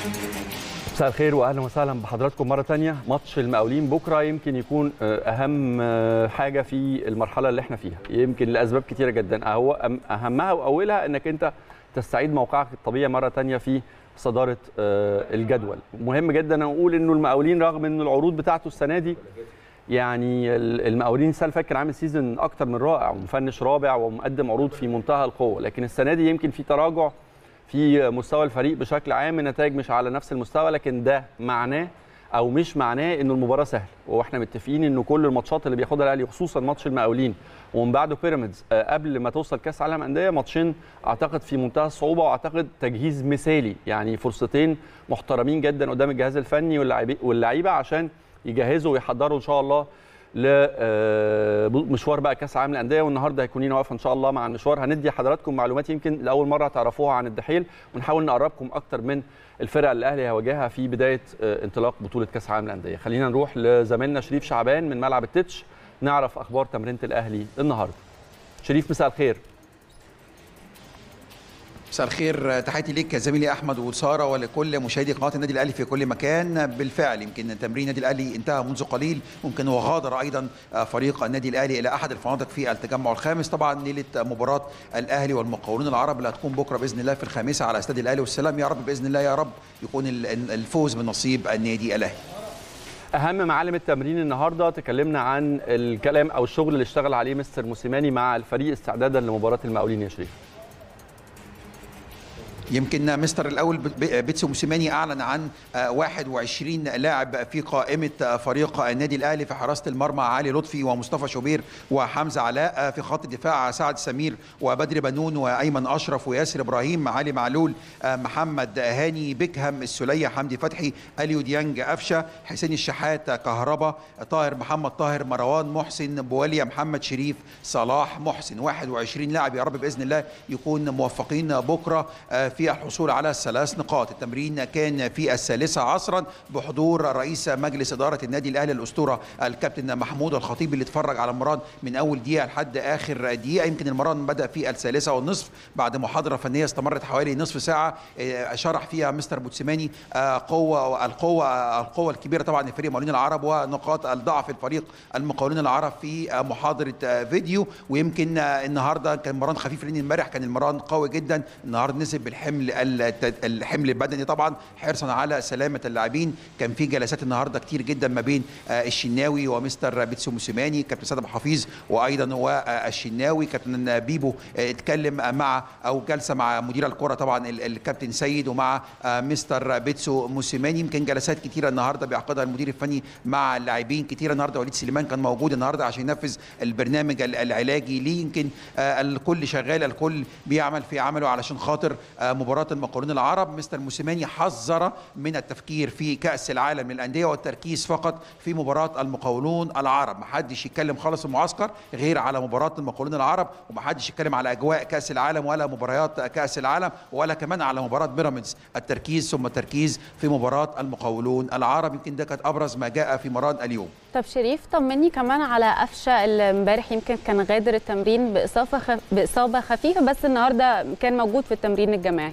مساء الخير واهلا وسهلا بحضراتكم مره تانية ماتش المقاولين بكره يمكن يكون اهم حاجه في المرحله اللي احنا فيها يمكن لاسباب كتيره جدا هو اهمها واولها انك انت تستعيد موقعك الطبيعي مره تانية في صداره الجدول مهم جدا اقول انه المقاولين رغم ان العروض بتاعته السنه دي يعني المقاولين السنه اللي فاتت كان عامل سيزون اكتر من رائع ومفنش رابع ومقدم عروض في منتهى القوه لكن السنه دي يمكن في تراجع في مستوى الفريق بشكل عام النتائج مش على نفس المستوى لكن ده معناه او مش معناه انه المباراه سهله واحنا متفقين انه كل الماتشات اللي بياخدها الاهلي خصوصا ماتش المقاولين ومن بعده بيراميدز قبل ما توصل كاس عالم انديه ماتشين اعتقد في منتهى الصعوبه واعتقد تجهيز مثالي يعني فرصتين محترمين جدا قدام الجهاز الفني واللعيبه عشان يجهزوا ويحضروا ان شاء الله لمشوار بقى كاس العالم للانديه والنهارده هيكون لينا واقفه ان شاء الله مع المشوار هندي حضراتكم معلومات يمكن لاول مره تعرفوها عن الدحيل ونحاول نقربكم اكتر من الفرق اللي الاهلي هيواجهها في بدايه انطلاق بطوله كاس العالم للانديه خلينا نروح لزميلنا شريف شعبان من ملعب التتش نعرف اخبار تمرينه الاهلي النهارده شريف مساء الخير مساء الخير تحياتي ليك زميلي احمد وساره ولكل مشاهدي قناه النادي الاهلي في كل مكان بالفعل يمكن تمرين النادي الاهلي انتهى منذ قليل ممكن وغادر ايضا فريق النادي الاهلي الى احد الفنادق في التجمع الخامس طبعا ليله مباراه الاهلي والمقاولون العرب اللي هتكون بكره باذن الله في الخامسه على استاد الاهلي والسلام يا رب باذن الله يا رب يكون الفوز من نصيب النادي الاهلي اهم معالم التمرين النهارده تكلمنا عن الكلام او الشغل اللي اشتغل عليه مستر موسيماني مع الفريق استعدادا لمباراه المقاولين يا شريف يمكن مستر الاول بيتسو موسيماني اعلن عن 21 لاعب في قائمه فريق النادي الاهلي في حراسه المرمى علي لطفي ومصطفى شوبير وحمزه علاء في خط الدفاع سعد سمير وبدر بنون وايمن اشرف وياسر ابراهيم علي معلول محمد هاني بيكهام السليه حمدي فتحي اليو ديانج قفشه حسين الشحات كهربا طاهر محمد طاهر مروان محسن بواليا محمد شريف صلاح محسن 21 لاعب يا رب باذن الله يكون موفقين بكره في الحصول على ثلاث نقاط التمرين كان في الثالثة عصرا بحضور رئيس مجلس إدارة النادي الأهلي الأسطورة الكابتن محمود الخطيب اللي اتفرج على المران من أول دقيقة لحد آخر دقيقة يمكن المران بدأ في الثالثة والنصف بعد محاضرة فنية استمرت حوالي نصف ساعة شرح فيها مستر بوتسيماني قوة القوة القوة الكبيرة طبعا لفريق المقاولين العرب ونقاط الضعف الفريق المقاولين العرب في محاضرة فيديو ويمكن النهارده كان مران خفيف لان امبارح كان المران قوي جدا النهارده نزل بالحمل الحمل البدني طبعا حرصا على سلامه اللاعبين كان في جلسات النهارده كتير جدا ما بين الشناوي ومستر بيتسو موسيماني كابتن سيد ابو حفيظ وايضا والشناوي كابتن بيبو اتكلم مع او جلسه مع مدير الكره طبعا الكابتن سيد ومع مستر بيتسو موسيماني يمكن جلسات كتيره النهارده بيعقدها المدير الفني مع اللاعبين كتيره النهارده وليد سليمان كان موجود النهارده عشان ينفذ البرنامج العلاجي ليه يمكن الكل شغال الكل بيعمل في عمله علشان خاطر مباراه المقاولين العرب مستر موسيماني حذر من التفكير في كاس العالم للانديه والتركيز فقط في مباراه المقاولون العرب محدش يتكلم خالص المعسكر غير على مباراه المقاولون العرب ومحدش يتكلم على اجواء كاس العالم ولا مباريات كاس العالم ولا كمان على مباراه بيراميدز التركيز ثم التركيز في مباراه المقاولون العرب يمكن ده كانت ابرز ما جاء في مران اليوم طب شريف طمني كمان على قفشه اللي امبارح يمكن كان غادر التمرين باصابه خف... باصابه خفيفه بس النهارده كان موجود في التمرين الجماعي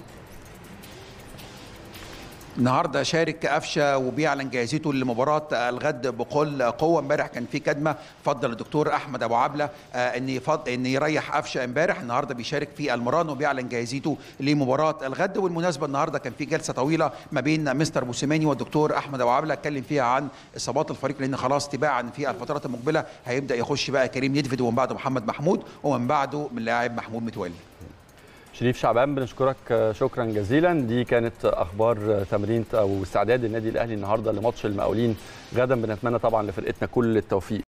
النهارده شارك قفشه وبيعلن جاهزيته لمباراه الغد بكل قوه امبارح كان في كدمه فضل الدكتور احمد ابو عبله ان يفضل ان يريح قفشه امبارح النهارده بيشارك في المران وبيعلن جاهزيته لمباراه الغد والمناسبه النهارده كان في جلسه طويله ما بين مستر موسيماني والدكتور احمد ابو عبله اتكلم فيها عن اصابات الفريق لان خلاص تباعا في الفترات المقبله هيبدا يخش بقى كريم ندفد ومن بعده محمد محمود ومن بعده من لاعب محمود متولي شريف شعبان بنشكرك شكرا جزيلا دي كانت اخبار تمرين او استعداد النادي الاهلي النهارده لماتش المقاولين غدا بنتمنى طبعا لفرقتنا كل التوفيق